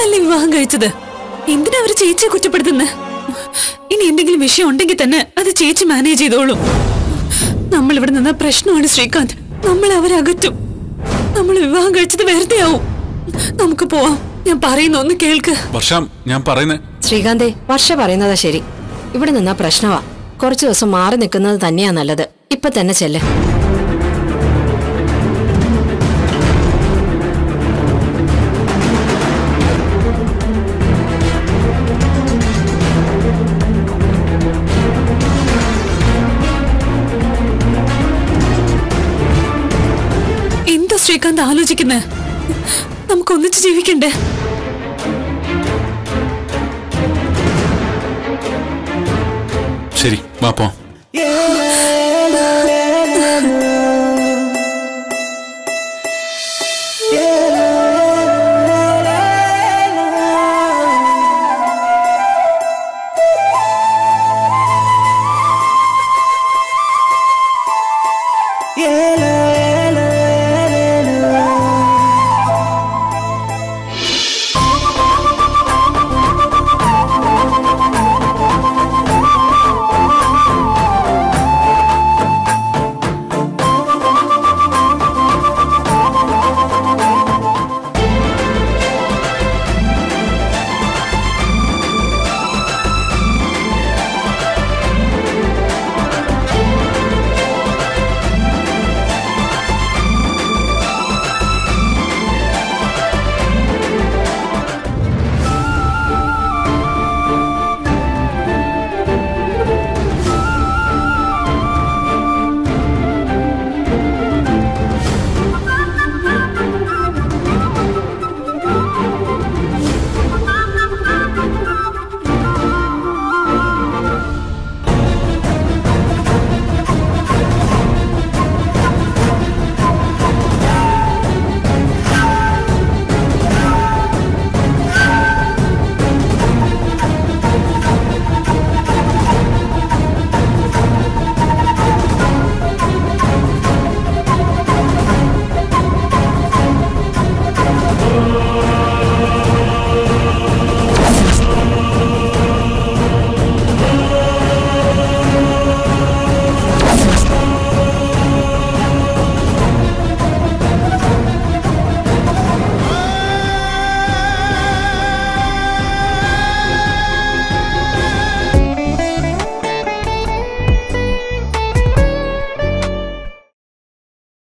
അവളല്ലേ വിവാഹം കഴിച്ചത് എന്തിനാ അവര് ചേച്ചിയെ കുറ്റപ്പെടുത്തുന്നത് ഇനി എന്തെങ്കിലും വിഷയം ഉണ്ടെങ്കിൽ തന്നെ അത് ചേച്ചി മാനേജ് ചെയ്തോളും നമ്മൾ ഇവിടെ നിന്ന പ്രശ്നമാണ് ശ്രീകാന്ത് നമ്മളെ അവരകറ്റും നമ്മൾ വിവാഹം കഴിച്ചത് വെറുതെ ആവും നമുക്ക് പോവാം ഞാൻ പറയുന്ന ഒന്ന് കേൾക്ക് വർഷ ഞാൻ പറയുന്നേ ശ്രീകാന്തേ വർഷ പറയുന്നതാ ശരി ഇവിടെ നിന്നാ പ്രശ്നമാ കുറച്ചു ദിവസം മാറി നിൽക്കുന്നത് തന്നെയാ നല്ലത് ഇപ്പൊ തന്നെ ചെല്ല് എന്താ ശ്രീകാന്ത് ആലോചിക്കുന്നത് നമുക്ക് ഒന്നിച്ച് ജീവിക്കണ്ടേ ശരി വാ പോ